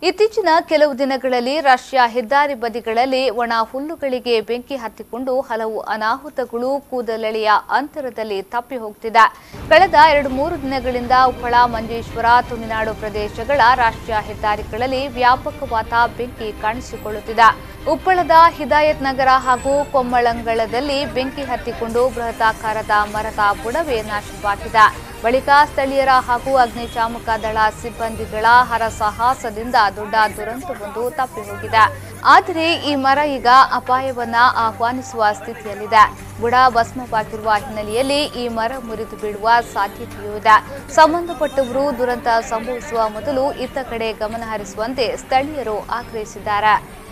ಇತ್ತೀಚಿನ ಕೆಲವು ದಿನಗಳಲ್ಲಿ ರಾಷ್ಟ್ರೀಯ ಹೆದ್ದಾರಿ ಬದಿಗಳಲ್ಲಿ ಒಣ ಹುಲ್ಲುಗಳಿಗೆ ಬೆಂಕಿ ಹತ್ತಿಕೊಂಡು ಹಲವು ಅನಾಹುತಗಳು ಕೂದಲೆಳೆಯ ಅಂತರದಲ್ಲಿ ತಪ್ಪಿ ಹೋಗ್ತಿದೆ ಕಳೆದ ಎರಡು ಮೂರು ದಿನಗಳಿಂದ ಉಪ್ಪಳ ಮಂಜೇಶ್ವರ ತುಮಿನಾಡು ಪ್ರದೇಶಗಳ ರಾಷ್ಟ್ರೀಯ ಹೆದ್ದಾರಿಗಳಲ್ಲಿ ವ್ಯಾಪಕವಾದ ಬೆಂಕಿ ಕಾಣಿಸಿಕೊಳ್ಳುತ್ತಿದೆ ಉಪ್ಪಳದ ಹಿದಾಯತ್ ನಗರ ಹಾಗೂ ಕೊಮ್ಮಳಂಗಳದಲ್ಲಿ ಬೆಂಕಿ ಹತ್ತಿಕೊಂಡು ಬೃಹತಾಕಾರದ ಮರದ ಬುಡವೇ ನಾಶವಾಗಿದೆ ಬಳಿಕ ಸ್ಥಳೀಯರ ಹಾಗೂ ಅಗ್ನಿಶಾಮಕ ದಳ ಸಿಬ್ಬಂದಿಗಳ ಹರಸಾಹಸದಿಂದ ದೊಡ್ಡ ದುರಂತವೊಂದು ತಪ್ಪಿ ಹೋಗಿದೆ ಆದರೆ ಈ ಮರ ಈಗ ಅಪಾಯವನ್ನ ಆಹ್ವಾನಿಸುವ ಸ್ಥಿತಿಯಲ್ಲಿದೆ ಬುಡ ಭಸ್ಮವಾಗಿರುವ ಹಿನ್ನೆಲೆಯಲ್ಲಿ ಈ ಮರ ಮುರಿದು ಬೀಳುವ ಸಾಧ್ಯತೆಯೂ ಇದೆ ಸಂಬಂಧಪಟ್ಟವರು ದುರಂತ ಸಂಭವಿಸುವ ಮೊದಲು ಇತ್ತ ಕಡೆ ಗಮನ ಹರಿಸುವಂತೆ ಸ್ಥಳೀಯರು ಆಗ್ರಹಿಸಿದ್ದಾರೆ